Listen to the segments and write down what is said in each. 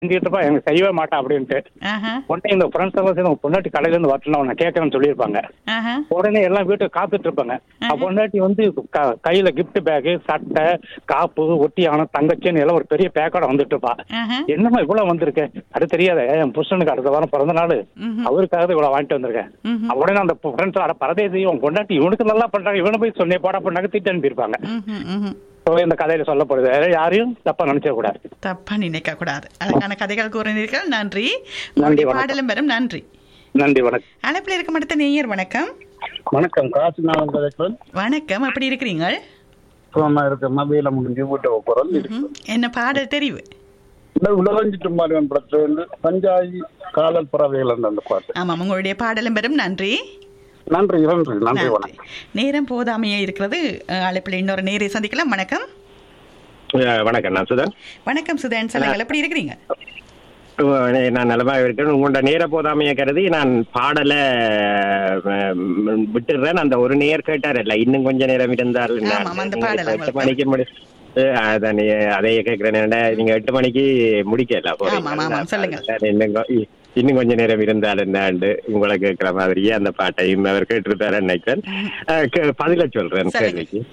செஞ்சுட்டு இருப்பா எனக்கு செய்யவே மாட்டா அப்படின்ட்டு ஆஹா உடனே இந்த ஃப்ரெண்ட்ஸ் எல்லாம் சேர்ந்து உங்க பொண்டாட்டி கடையில இருந்து வரட்டும் நான் கேட்கறேன்னு சொல்லியிருப்பாங்க ஆஹா உடனே எல்லாம் வீட்டுக்கு காத்துட்டு இருப்பாங்க அப்ப பொண்டாட்டி வந்து க- கையில கிஃப்ட் பேக்கு சட்டை காப்பு ஒட்டியானம் தங்கச்சின்னு எல்லாம் ஒரு பெரிய பேக்கோட வந்துட்டு இருப்பா ஆஹா என்னம்மா இவ்வளவு வந்திருக்கு அது தெரியாத என் புருஷனுக்கு அடுத்த வாரம் பிறந்த நாள் அவருக்காக இவ்வளவு வாங்கிட்டு வந்திருக்கேன் ம்ஹும். உடனே அந்த ஃப்ரெண்ட்ஸ் அட பரதேசி உன் பொண்டாட்டி இவனுக்கு நல்லா பண்றாங்க இவனை போய் சொன்னே போடா பண்ணாங்க திட்டு அனுப்பியிருப்பாங்க ம்ஹும், ம்ஹும். So, இந்த கதையில சொல்லப்படுது வேற யாரையும் தப்பா நினைச்ச கூடாது தப்பா நினைக்க கூடாது அழகான கதைகள் கூறினீர்கள் நன்றி நன்றி, உங்களுடைய வணக்கம். பாடலும் பெறும் நன்றி நன்றி வணக்கம் அழைப்பில் இருக்க அடுத்த நேயர் வணக்கம் வணக்கம் காசு நான் கதைக்கிறேன் வணக்கம் எப்படி இருக்கிறீங்க சும்மா இருக்க மதியில முடிஞ்சு வீட்டை போறோம் ம்ஹும். என்ன பாடல் தெரிவு இந்த உலகஞ்சிட்டு மாறிவன் படத்துல வந்து பஞ்சாயி காதல் பறவைகள் அந்த பாட்டு ஆமாம் உங்களுடைய பாடலும் பெறும் நன்றி நன்றி நன்றி நன்றி நன்றி வணக்கம் நேரம் போதாமையே இருக்கிறது அஹ், அழைப்பில் இன்னொரு நேரை சந்திக்கலாம் வணக்கம் அஹ் வணக்கம் நான் சுதன் வணக்கம் சுதன் சொல்லுங்கள் எப்படி இருக்கிறீங்க அஹ் நான் நலமாக இருக்கேன் உங்களோட நேர போதாமைய கருதி நான் பாடல அஹ், ம், விட்டுடுறேன் அந்த ஒரு நேர் கேட்டார் இல்ல இன்னும் கொஞ்ச நேரம் இருந்தால் நான் ஆமாம், அந்த நீங்க பாடல் எட்டு உங்களுக்கு. மணிக்கு முடி அஹ், அதான் நீ- அதையே கேட்கிறேன் ஏன்டா, நீங்க எட்டு மணிக்கு முடிக்கல போறீங்க. ஆமாம், ஆமாம், சொல்லுங்க. அதான் இன்னும் கொ- இ- இன்னும் கொஞ்ச நேரம் இருந்தால் என்னாண்டு உங்களை கேட்கிற மாதிரியே அந்த பாட்டையும் அவர் கேட்டிருந்தாரு நினைக்கிறேன் அஹ், கே- பதில சொல்றேன் சொல்லுங்க. கேள்விக்கு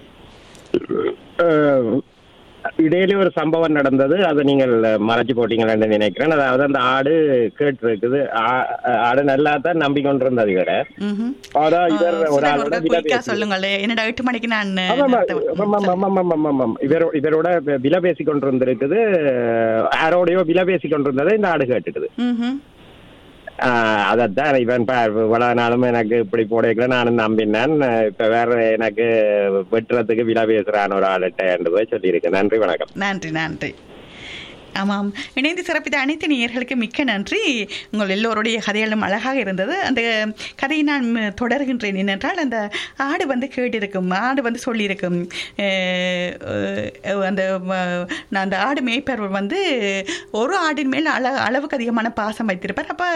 அஹ், இடையில ஒரு சம்பவம் நடந்தது அதை நீங்கள் மறைச்சு போட்டீங்களான்னு நினைக்கிறேன் அதாவது அந்த ஆடு கேட்டு இருக்குது ஆடு நல்லா தான் நம்பிக்கொண்டிருந்தது கடை ம்ஹும். அதான் இவர் அஹ், ஒரு சுதன், ஆளோட ஒருக்கா விலை குயிக்கா பேசி- சொல்லுங்களே என்னடா எட்டு மணிக்கு நான் ஆமா, ஆமா, நிறுத்த- ஆமா, ஆமா, ஆமா, ஆமா, ஆமா, ஆமா. இவர் இவரோட விலை பேசி கொண்டிருந்திருக்குது யாரோடையோ விலை பேசி கொண்டிருந்ததை இந்த ஆடு கேட்டுக்குது ம்ஹும். ஆஹ் அதைத்தான் இவன் ப- இவ்வளவு நாளும் எனக்கு இப்படி போடைக்கல நானும் நம்பினேன் இப்ப வேற எனக்கு வெட்டுறதுக்கு விலை பேசுறான் ஒரு ஆளுட்ட போய் சொல்லியிருக்கேன் நன்றி வணக்கம் நன்றி நன்றி ஆமாம் இணைந்து சிறப்பித்த அனைத்து நேயர்களுக்கு மிக்க நன்றி உங்கள் எல்லோருடைய கதைகளும் அழகாக இருந்தது அந்த கதையை நான் ம், தொடர்கின்றேன் என்னென்றால் அந்த ஆடு வந்து கேட்டிருக்கும் ஆடு வந்து சொல்லியிருக்கும் அஹ், அஹ், அந்த அஹ், நான் அந்த ஆடு மேய்ப்பர் வந்து ஒரு ஆடின் மேல் அள அளவுக்கு அதிகமான பாசம் வைத்திருப்பார் அப்போ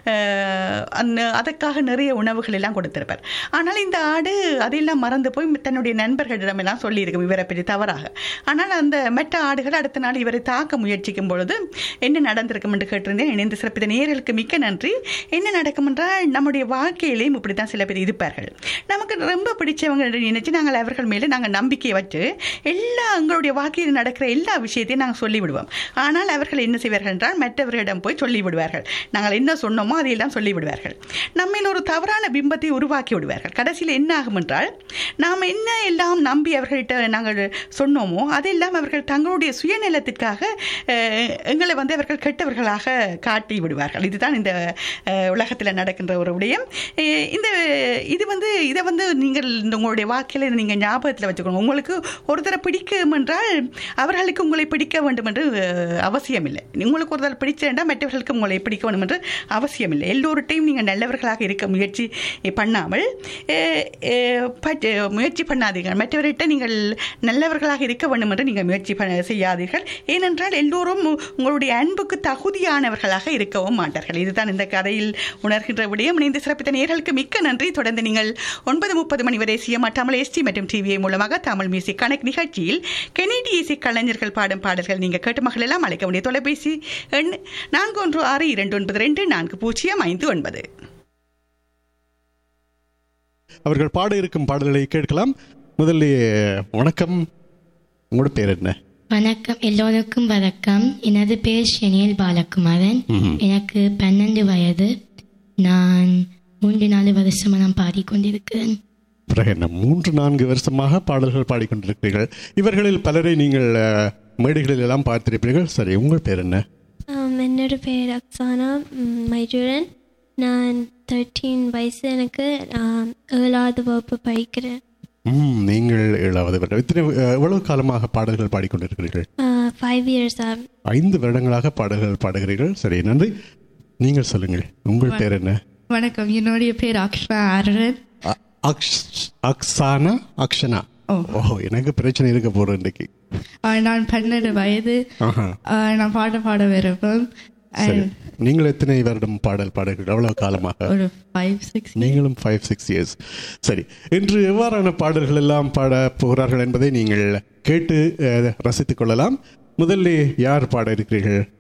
அந்த அதற்காக நிறைய உணவுகள் எல்லாம் கொடுத்திருப்பார் ஆனால் இந்த ஆடு அதெல்லாம் மறந்து போய் தன்னுடைய நண்பர்களிடமெல்லாம் சொல்லியிருக்கும் இவரை பற்றி தவறாக ஆனால் அந்த மெட்ட ஆடுகள் அடுத்த நாள் இவரை தாக்க முயற்சிக்கும் பொழுது என்ன நடந்திருக்கும் என்று கேட்டிருந்தேன் இணைந்து சிறப்பித்த நேயர்களுக்கு மிக்க நன்றி என்ன நடக்கும் என்றால் நம்முடைய வாழ்க்கையிலேயும் இப்படி தான் சில பேர் இருப்பார்கள் நமக்கு ரொம்ப பிடிச்சவங்க என்று நினைச்சு நாங்கள் அவர்கள் மேலே நாங்கள் நம்பிக்கையை வச்சு எல்லா எங்களுடைய வாழ்க்கையில் நடக்கிற எல்லா விஷயத்தையும் நாங்கள் சொல்லிவிடுவோம் ஆனால் அவர்கள் என்ன செய்வார்கள் என்றால் மற்றவர்களிடம் போய் சொல்லி விடுவார்கள் நாங்கள் என்ன சொன்னோமோ அதையெல்லாம் சொல்லி விடுவார்கள் நம்மில் ஒரு தவறான பிம்பத்தை உருவாக்கி விடுவார்கள் கடைசியில் என்ன ஆகும் என்றால் நாம் என்ன எல்லாம் நம்பி அவர்கள்ட்ட நாங்கள் சொன்னோமோ அதெல்லாம் அவர்கள் தங்களுடைய சுயநலத்திற்காக அஹ், எங்களை வந்து அவர்கள் கெட்டவர்களாக காட்டி விடுவார்கள் இதுதான் இந்த அஹ், உலகத்தில் நடக்கின்ற ஒரு விடயம் அஹ், இந்த இது வந்து இதை வந்து நீங்கள் இந்த உங்களுடைய வாழ்க்கையில் நீங்கள் ஞாபகத்தில் வச்சுக்கணும் உங்களுக்கு ஒருத்தரை பிடிக்கும் என்றால் அவர்களுக்கு உங்களை பிடிக்க வேண்டும் என்று அஹ், அவசியம் இல்லை உங்களுக்கு ஒருத்தர் பிடிச்சிருந்தால் மற்றவர்களுக்கு உங்களை பிடிக்க வேண்டும் என்று அவசியம் இல்லை எல்லோருட்டையும் நீங்கள் நல்லவர்களாக இருக்க முயற்சி பண்ணாமல் அஹ், அஹ், பட்- முயற்சி பண்ணாதீர்கள் மற்றவர்கிட்ட நீங்கள் நல்லவர்களாக இருக்க வேண்டும் என்று நீங்கள் முயற்சி பண்ண செய்யாதீர்கள் ஏனென்றால் எல்லோரும் உ- உங்களுடைய அன்புக்கு தகுதியானவர்களாக இருக்கவும் மாட்டார்கள் இதுதான் இந்த கதையில் உணர்கின்ற விடயம் இணைந்து சிறப்பித்த நேர்களுக்கு மிக்க நன்றி தொடர்ந்து நீங்கள் ஒன்பது முப்பது மணி வரை சிஎம் தமிழ் எஸ்டி மற்றும் டிவிஐ மூலமாக தமிழ் மியூசிக் கணக்கு நிகழ்ச்சியில் கெனடி இசை கலைஞர்கள் பாடும் பாடல்கள் நீங்கள் கேட்டு மகளெல்லாம் அழைக்க வேண்டிய தொலைபேசி எண் நான்கு ஒன்று ஆறு இரண்டு ஒன்பது ரெண்டு நான்கு பூஜ்ஜியம் ஐந்து ஒன்பது அவர்கள் பாட இருக்கும் பாடல்களை கேட்கலாம் முதல்ல வணக்கம் உங்களோட பேர் என்ன வணக்கம் எல்லோருக்கும் வணக்கம் எனது பேர் ஷெனியல் பாலகுமாரன் எனக்கு பன்னெண்டு வயது நான் மூன்று நாலு வருஷமா நான் பாடிக்கொண்டிருக்கிறேன் பிறகு என்ன மூன்று நான்கு வருஷமாக பாடல்கள் பாடிக்கொண்டிருக்கிறீர்கள் இவர்களில் பலரை நீங்கள் அஹ், மேடைகளில் எல்லாம் பார்த்திருப்பீர்கள் சரி உங்கள் பேர் என்ன Um, என்னோட பேர் அக்ஸானா மைஜூரன் நான் தேர்ட்டீன் வயசு எனக்கு um, ஏழாவது வகுப்பு படிக்கிறேன் ம் நீங்கள் ஏழாவது வருடம் இத்தனை அஹ், எவ்வளவு காலமாக பாடல்கள் பாடிக்கொண்டிருக்கிறீர்கள் ஃபைவ் இயர்ஸ் ஐந்து வருடங்களாக பாடல்கள் பாடுகிறீர்கள் சரி நன்றி நீங்கள் சொல்லுங்கள் உங்கள் பேர் என்ன வணக்கம் என்னுடைய பேர் அக்ஷனா ஆரன் அ- அக்ஷ்- அக்ஸானா அக்ஷனா ஓ எனக்கு பிரச்சனை இருக்க போறோம் இன்னைக்கு ஆஹ் நான் பன்னெண்டு வயது ஆஹா. ஆஹ் நான் பாட பாட விருப்பம் சரி நீங்கள் எத்தனை வருடம் பாடல் பாடுகிறீர்கள் எவ்வளவு காலமாக ஒரு ஃபைவ் சிக்ஸ் நீங்களும் ஃபைவ் சிக்ஸ் இயர்ஸ் சரி இன்று எவ்வாறான பாடல்கள் எல்லாம் பாட போகிறார்கள் என்பதை நீங்கள் கேட்டு அஹ், ரசித்துக் கொள்ளலாம் முதல்ல யார் பாட இருக்கிறீர்கள்